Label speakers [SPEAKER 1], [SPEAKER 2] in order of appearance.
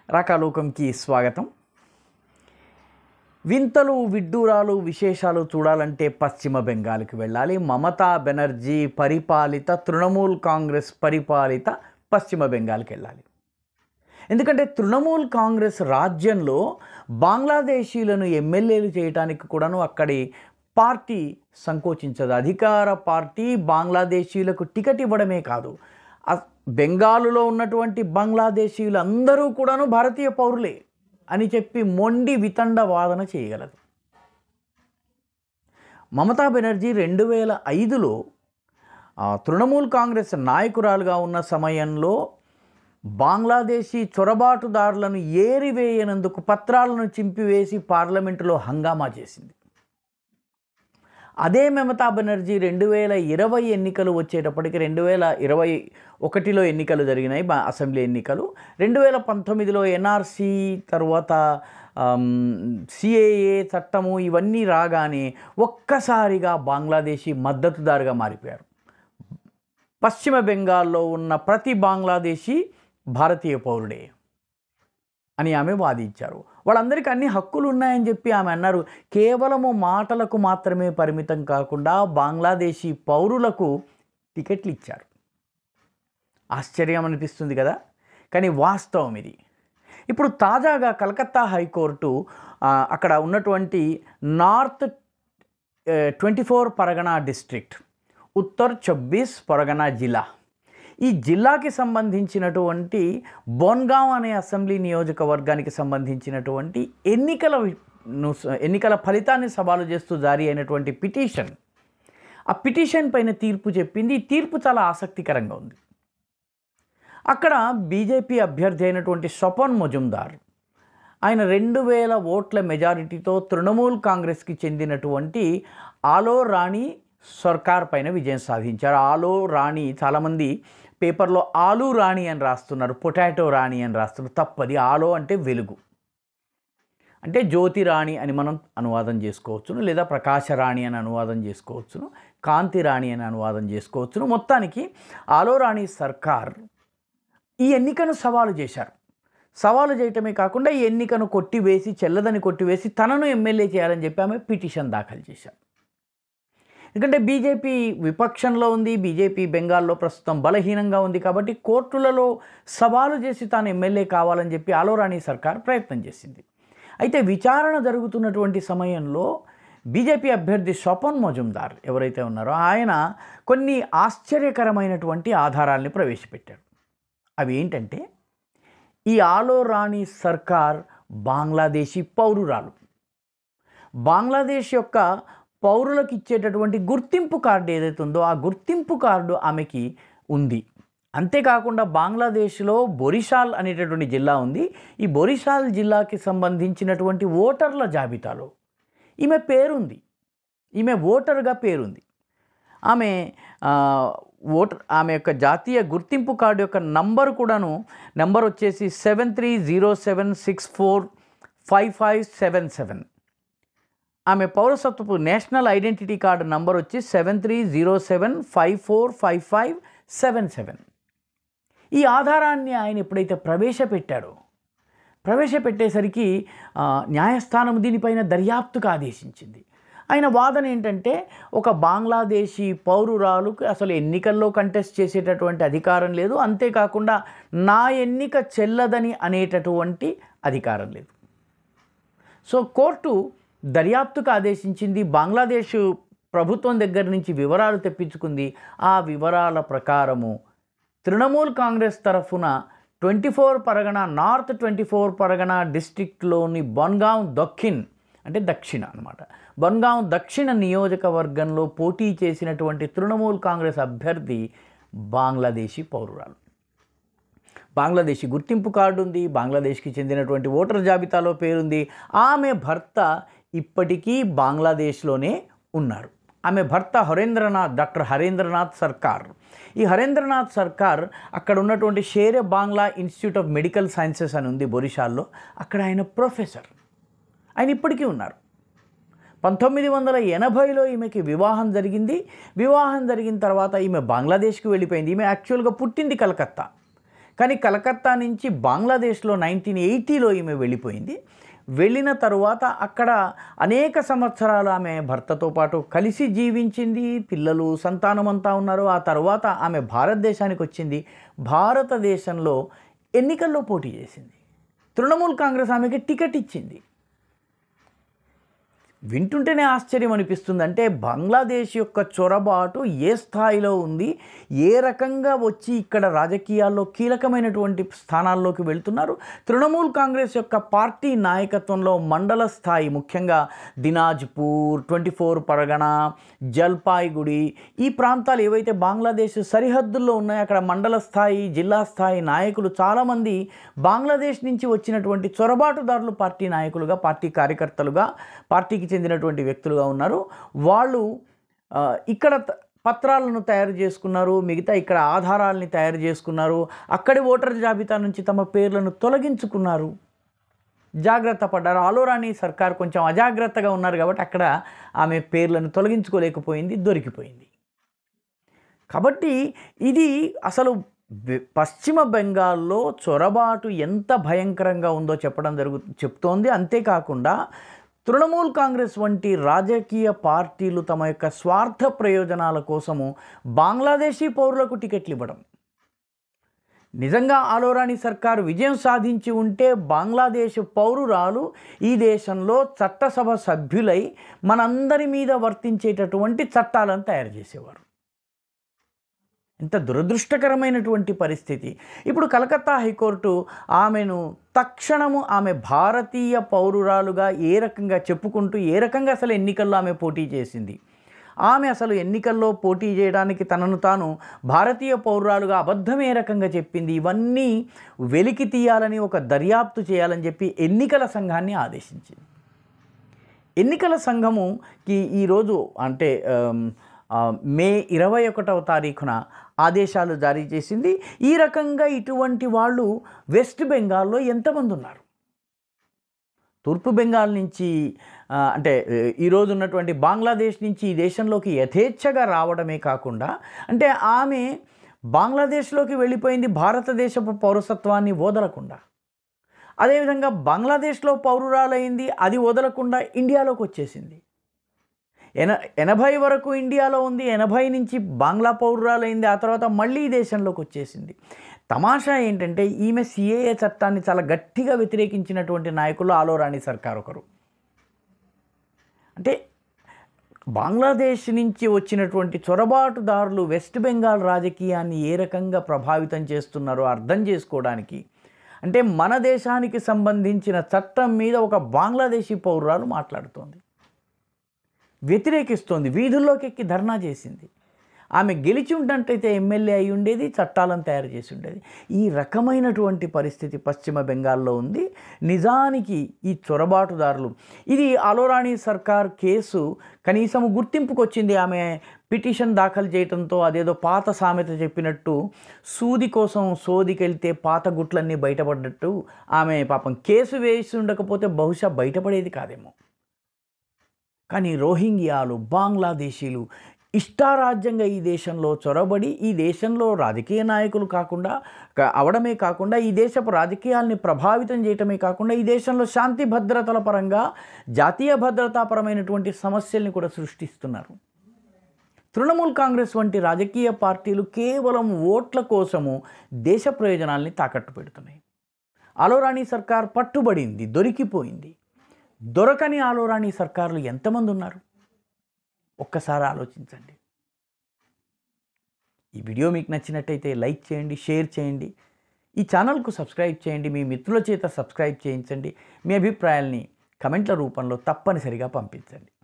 [SPEAKER 1] రాకాలోకంకి స్వాగతం వింతలు విడ్డూరాలు విశేషాలు చూడాలంటే పశ్చిమ బెంగాల్కి వెళ్ళాలి మమతా బెనర్జీ పరిపాలిత తృణమూల్ కాంగ్రెస్ పరిపాలిత పశ్చిమ బెంగాల్కి వెళ్ళాలి ఎందుకంటే తృణమూల్ కాంగ్రెస్ రాజ్యంలో బంగ్లాదేశీలను ఎమ్మెల్యేలు చేయడానికి కూడాను అక్కడి పార్టీ సంకోచించదు అధికార పార్టీ బంగ్లాదేశీలకు టికెట్ ఇవ్వడమే కాదు అ- బెంగాలులో ఉన్నటువంటి బంగ్లాదేశీయులు అందరూ కూడాను భారతీయ పౌరులే అని చెప్పి మొండి వితండ వాదన చేయగలదు మమతా బెనర్జీ రెండు వేల ఐదులో ఆ, తృణమూల్ కాంగ్రెస్ నాయకురాలుగా ఉన్న సమయంలో బంగ్లాదేశీ చొరబాటుదారులను ఏరివేయనందుకు పత్రాలను చింపివేసి పార్లమెంటులో హంగామా చేసింది అదే మమతా బెనర్జీ రెండు వేల ఇరవై ఎన్నికలు వచ్చేటప్పటికి రెండు వేల ఇరవై ఒకటిలో ఎన్నికలు జరిగినాయి బా- అసెంబ్లీ ఎన్నికలు రెండు వేల పంతొమ్మిదిలో ఎన్ఆర్సీ తర్వాత సిఏఏ చట్టము ఇవన్నీ రాగానే ఒక్కసారిగా బంగ్లాదేశీ మద్దతుదారుగా మారిపోయారు పశ్చిమ బెంగాల్లో ఉన్న ప్రతి బంగ్లాదేశీ భారతీయ పౌరుడే అని ఆమె వాదించారు వాళ్ళందరికీ అన్ని హక్కులు ఉన్నాయని చెప్పి ఆమె అన్నారు కేవలము మాటలకు మాత్రమే పరిమితం కాకుండా బంగ్లాదేశీ పౌరులకు టికెట్లు ఇచ్చారు ఆశ్చర్యం అనిపిస్తుంది కదా కానీ వాస్తవం ఇది ఇప్పుడు తాజాగా కలకత్తా హైకోర్టు ఆ, అక్కడ ఉన్నటువంటి north twenty four Pargana district Uttar Chabbis Pargana జిల్లా ఈ జిల్లాకి సంబంధించినటువంటి బోన్గావ్ అనే అసెంబ్లీ నియోజకవర్గానికి సంబంధించినటువంటి ఎన్నికల వి- ను- ఎన్నికల ఫలితాన్ని సవాలు చేస్తూ జారీ అయినటువంటి పిటిషన్ ఆ పిటిషన్ పైన తీర్పు చెప్పింది ఈ తీర్పు చాలా ఆసక్తికరంగా ఉంది అక్కడ బీజేపీ అభ్యర్థి అయినటువంటి స్వపన్ మొజుందార్ ఆయన రెండు వేల ఓట్ల మెజారిటీతో తృణమూల్ కాంగ్రెస్కి చెందినటువంటి ఆలో రాణి సర్కార్ పైన విజయం సాధించారు ఆలో రాణి చాలామంది పేపర్లో ఆలు రాణి అని రాస్తున్నారు పొటాటో రాణి అని రాస్తున్నారు తప్పది ఆలో అంటే వెలుగు అంటే జ్యోతి రాణి అని మనం అనువాదం చేసుకోవచ్చును లేదా ప్రకాశ రాణి అని అనువాదం చేసుకోవచ్చును కాంతి రాణి అని అనువాదం చేసుకోవచ్చును మొత్తానికి ఆలో రాణి సర్కార్ ఈ ఎన్నికను సవాలు చేశారు సవాలు చేయటమే కాకుండా ఈ ఎన్నికను కొట్టివేసి చెల్లదని కొట్టివేసి తనను ఎమ్మెల్యే చేయాలని చెప్పి ఆమె పిటిషన్ దాఖలు చేశారు ఎందుకంటే బీజేపీ విపక్షంలో ఉంది బీజేపీ బెంగాల్లో ప్రస్తుతం బలహీనంగా ఉంది కాబట్టి కోర్టులలో సవాలు చేసి తాను ఎమ్మెల్యే కావాలని చెప్పి ఆలోరాణి సర్కార్ ప్రయత్నం చేసింది అయితే విచారణ జరుగుతున్నటువంటి సమయంలో బీజేపీ అభ్యర్థి స్వపన్ మజుందార్ ఎవరైతే ఉన్నారో ఆయన కొన్ని ఆశ్చర్యకరమైనటువంటి ఆధారాల్ని ప్రవేశపెట్టాడు అవి ఏంటంటే ఈ ఆలో రాణి సర్కార్ బంగ్లాదేశీ పౌరురాలు బంగ్లాదేశ్ యొక్క పౌరులకు ఇచ్చేటటువంటి గుర్తింపు కార్డు ఏదైతే ఉందో ఆ గుర్తింపు కార్డు ఆమెకి ఉంది అంతేకాకుండా బంగ్లాదేశ్లో బొరిషాల్ అనేటటువంటి జిల్లా ఉంది ఈ బొరిషాల్ జిల్లాకి సంబంధించినటువంటి ఓటర్ల జాబితాలో ఈమె పేరుంది ఈమె ఓటర్గా పేరుంది ఆమె ఆ, ఓటర్ ఆమె యొక్క జాతీయ గుర్తింపు కార్డు యొక్క నంబర్ కూడాను నంబర్ వచ్చేసి seven three zero seven six four five five seven seven ఆమె పౌరసత్వపు నేషనల్ ఐడెంటిటీ కార్డు నంబర్ వచ్చి seven three zero seven five four five five seven seven ఈ ఆధారాన్ని ఆయన ఎప్పుడైతే ప్రవేశపెట్టాడో ప్రవేశపెట్టేసరికి ఆ, న్యాయస్థానం దీనిపైన దర్యాప్తుకు ఆదేశించింది ఆయన వాదన ఏంటంటే ఒక బంగ్లాదేశీ పౌరురాలుకు అసలు ఎన్నికల్లో కంటెస్ట్ చేసేటటువంటి అధికారం లేదు అంతేకాకుండా నా ఎన్నిక చెల్లదని అనేటటువంటి అధికారం లేదు సో కోర్టు దర్యాప్తుకు ఆదేశించింది బంగ్లాదేశ్ ప్రభుత్వం దగ్గర నుంచి వివరాలు తెప్పించుకుంది ఆ వివరాల ప్రకారము తృణమూల్ కాంగ్రెస్ తరఫున twenty four Pargana north twenty four Pargana డిస్ట్రిక్ట్లోని బొన్గాం దక్షిణ్ అంటే దక్షిణ అనమాట బొన్గాం దక్షిణ నియోజకవర్గంలో పోటీ చేసినటువంటి తృణమూల్ కాంగ్రెస్ అభ్యర్థి బంగ్లాదేశీ పౌరురాలు బంగ్లాదేశీ గుర్తింపు కార్డు ఉంది బంగ్లాదేశ్కి చెందినటువంటి ఓటర్ జాబితాలో పేరుంది ఆమె భర్త ఇప్పటికీ బంగ్లాదేశ్లోనే ఉన్నారు ఆమె భర్త హరేంద్రనాథ్ డాక్టర్ హరేంద్రనాథ్ సర్కార్ ఈ హరేంద్రనాథ్ సర్కార్ అక్కడ ఉన్నటువంటి Shere Bangla institute of medical sciences అని ఉంది బొరిషాల్లో అక్కడ ఆయన ప్రొఫెసర్ ఆయన ఇప్పటికీ ఉన్నారు పంతొమ్మిది వందల ఎనభైలో ఈమెకి వివాహం జరిగింది వివాహం జరిగిన తర్వాత ఈమె బంగ్లాదేశ్కి వెళ్ళిపోయింది ఈమె యాక్చువల్గా పుట్టింది కలకత్తా కానీ కలకత్తా నుంచి బంగ్లాదేశ్లో నైన్టీన్ ఎయిటీలో ఈమె వెళ్ళిపోయింది వెళ్ళిన తరువాత అక్కడ అనేక సంవత్సరాలు ఆమె భర్తతో పాటు కలిసి జీవించింది పిల్లలు సంతానం అంతా ఉన్నారు ఆ తర్వాత ఆమె భారతదేశానికి వచ్చింది భారతదేశంలో ఎన్నికల్లో పోటీ చేసింది తృణమూల్ కాంగ్రెస్ ఆమెకి టికెట్ ఇచ్చింది వింటుంటేనే ఆశ్చర్యం అనిపిస్తుంది అంటే బంగ్లాదేశ్ యొక్క చొరబాటు ఏ స్థాయిలో ఉంది ఏ రకంగా వచ్చి ఇక్కడ రాజకీయాల్లో కీలకమైనటువంటి స్థానాల్లోకి వెళ్తున్నారు తృణమూల్ కాంగ్రెస్ యొక్క పార్టీ నాయకత్వంలో మండల స్థాయి ముఖ్యంగా దినాజ్పూర్ ట్వంటీ ఫోర్ పరగణ జల్పాయిగుడి ఈ ప్రాంతాలు ఏవైతే బంగ్లాదేశ్ సరిహద్దుల్లో ఉన్నాయో అక్కడ మండల స్థాయి జిల్లా స్థాయి నాయకులు చాలామంది బంగ్లాదేశ్ నుంచి వచ్చినటువంటి చొరబాటుదారులు పార్టీ నాయకులుగా పార్టీ కార్యకర్తలుగా పార్టీకి చెందినటువంటి వ్యక్తులుగా ఉన్నారు వాళ్ళు ఆ, ఇక్కడ త- పత్రాలను తయారు చేసుకున్నారు మిగతా ఇక్కడ ఆధారాలని తయారు చేసుకున్నారు అక్కడి ఓటర్ జాబితా నుంచి తమ పేర్లను తొలగించుకున్నారు జాగ్రత్త పడ్డారు ఆలోరాని సర్కార్ కొంచెం అజాగ్రత్తగా ఉన్నారు కాబట్టి అక్కడ ఆమె పేర్లను తొలగించుకోలేకపోయింది దొరికిపోయింది కాబట్టి ఇది అసలు బె- పశ్చిమ బెంగాల్లో చొరబాటు ఎంత భయంకరంగా ఉందో చెప్పడం జరుగు చెప్తోంది అంతేకాకుండా తృణమూల్ కాంగ్రెస్ వంటి రాజకీయ పార్టీలు తమ యొక్క స్వార్థ ప్రయోజనాల కోసము బంగ్లాదేశీ పౌరులకు టికెట్లు ఇవ్వడం నిజంగా ఆలోరాని సర్కారు విజయం సాధించి ఉంటే బంగ్లాదేశ్ పౌరురాలు ఈ దేశంలో చట్టసభ సభ్యులై మనందరి మీద వర్తించేటటువంటి చట్టాలను తయారు చేసేవారు ఎంత దురదృష్టకరమైనటువంటి పరిస్థితి ఇప్పుడు కలకత్తా హైకోర్టు ఆమెను తక్షణము ఆమె భారతీయ పౌరురాలుగా ఏ రకంగా చెప్పుకుంటూ ఏ రకంగా అసలు ఎన్నికల్లో ఆమె పోటీ చేసింది ఆమె అసలు ఎన్నికల్లో పోటీ చేయడానికి తనను తాను భారతీయ పౌరురాలుగా అబద్ధం ఏ రకంగా చెప్పింది ఇవన్నీ వెలికి తీయాలని ఒక దర్యాప్తు చేయాలని చెప్పి ఎన్నికల సంఘాన్ని ఆదేశించింది ఎన్నికల సంఘముకి ఈరోజు అంటే ఆమ్, ఆ, మే ఇరవై ఒకటవ తారీఖున ఆదేశాలు జారీ చేసింది ఈ రకంగా ఇటువంటి వాళ్ళు వెస్ట్ బెంగాల్లో ఎంతమంది ఉన్నారు తూర్పు బెంగాల్ నుంచి ఆ, అంటే ఏ, ఈరోజు ఉన్నటువంటి బంగ్లాదేశ్ నుంచి ఈ దేశంలోకి యథేచ్ఛగా రావడమే కాకుండా అంటే ఆమె బంగ్లాదేశ్లోకి వెళ్ళిపోయింది భారతదేశపు పౌరసత్వాన్ని వదలకుండా అదేవిధంగా బంగ్లాదేశ్లో పౌరురాలైంది అది వదలకుండా ఇండియాలోకి వచ్చేసింది ఎన ఎనభై వరకు ఇండియాలో ఉంది ఎనభై నుంచి బంగ్లా పౌరురాలైంది ఆ తర్వాత మళ్ళీ ఈ దేశంలోకి వచ్చేసింది తమాషా ఏంటంటే ఈమె సిఏఏ చట్టాన్ని చాలా గట్టిగా వ్యతిరేకించినటువంటి నాయకులు ఆలోరాణి సర్కార్ ఒకరు అంటే బంగ్లాదేశ్ నుంచి వచ్చినటువంటి చొరబాటుదారులు వెస్ట్ బెంగాల్ రాజకీయాన్ని ఏ రకంగా ప్రభావితం చేస్తున్నారో అర్థం చేసుకోవడానికి అంటే మన దేశానికి సంబంధించిన చట్టం మీద ఒక బంగ్లాదేశీ పౌరురాలు మాట్లాడుతోంది వ్యతిరేకిస్తోంది వీధుల్లోకి ఎక్కి ధర్నా చేసింది ఆమె గెలిచి ఉంటట్టయితే ఎమ్మెల్యే అయి ఉండేది చట్టాలను తయారు చేసి ఉండేది ఈ రకమైనటువంటి పరిస్థితి పశ్చిమ బెంగాల్లో ఉంది నిజానికి ఈ చొరబాటుదారులు ఇది అలోరాణి సర్కార్ కేసు కనీసం గుర్తింపుకు వచ్చింది ఆమె పిటిషన్ దాఖలు చేయడంతో అదేదో పాత సామెత చెప్పినట్టు సూది కోసం సోదికెళ్తే పాత గుట్లన్నీ బయటపడ్డట్టు ఆమె పాపం కేసు వేసి ఉండకపోతే బహుశా బయటపడేది కాదేమో కానీ రోహింగ్యాలు బంగ్లాదేశీలు ఇష్టారాజ్యంగా ఈ దేశంలో చొరబడి ఈ దేశంలో రాజకీయ నాయకులు కాకుండా క- అవడమే కాకుండా ఈ దేశపు రాజకీయాల్ని ప్రభావితం చేయటమే కాకుండా ఈ దేశంలో శాంతి భద్రతల పరంగా జాతీయ భద్రతాపరమైనటువంటి సమస్యల్ని కూడా సృష్టిస్తున్నారు తృణమూల్ కాంగ్రెస్ వంటి రాజకీయ పార్టీలు కేవలం ఓట్ల కోసము దేశ ప్రయోజనాల్ని తాకట్టు పెడుతున్నాయి అలోరాణి సర్కార్ పట్టుబడింది దొరికిపోయింది దొరకని ఆలోరాణి సర్కారులు ఎంతమంది ఉన్నారు ఒక్కసారి ఆలోచించండి ఈ వీడియో మీకు నచ్చినట్టయితే లైక్ చేయండి షేర్ చేయండి ఈ ఛానల్కు సబ్స్క్రైబ్ చేయండి మీ మిత్రుల చేత సబ్స్క్రైబ్ చేయించండి మీ అభిప్రాయాల్ని కమెంట్ల రూపంలో తప్పనిసరిగా పంపించండి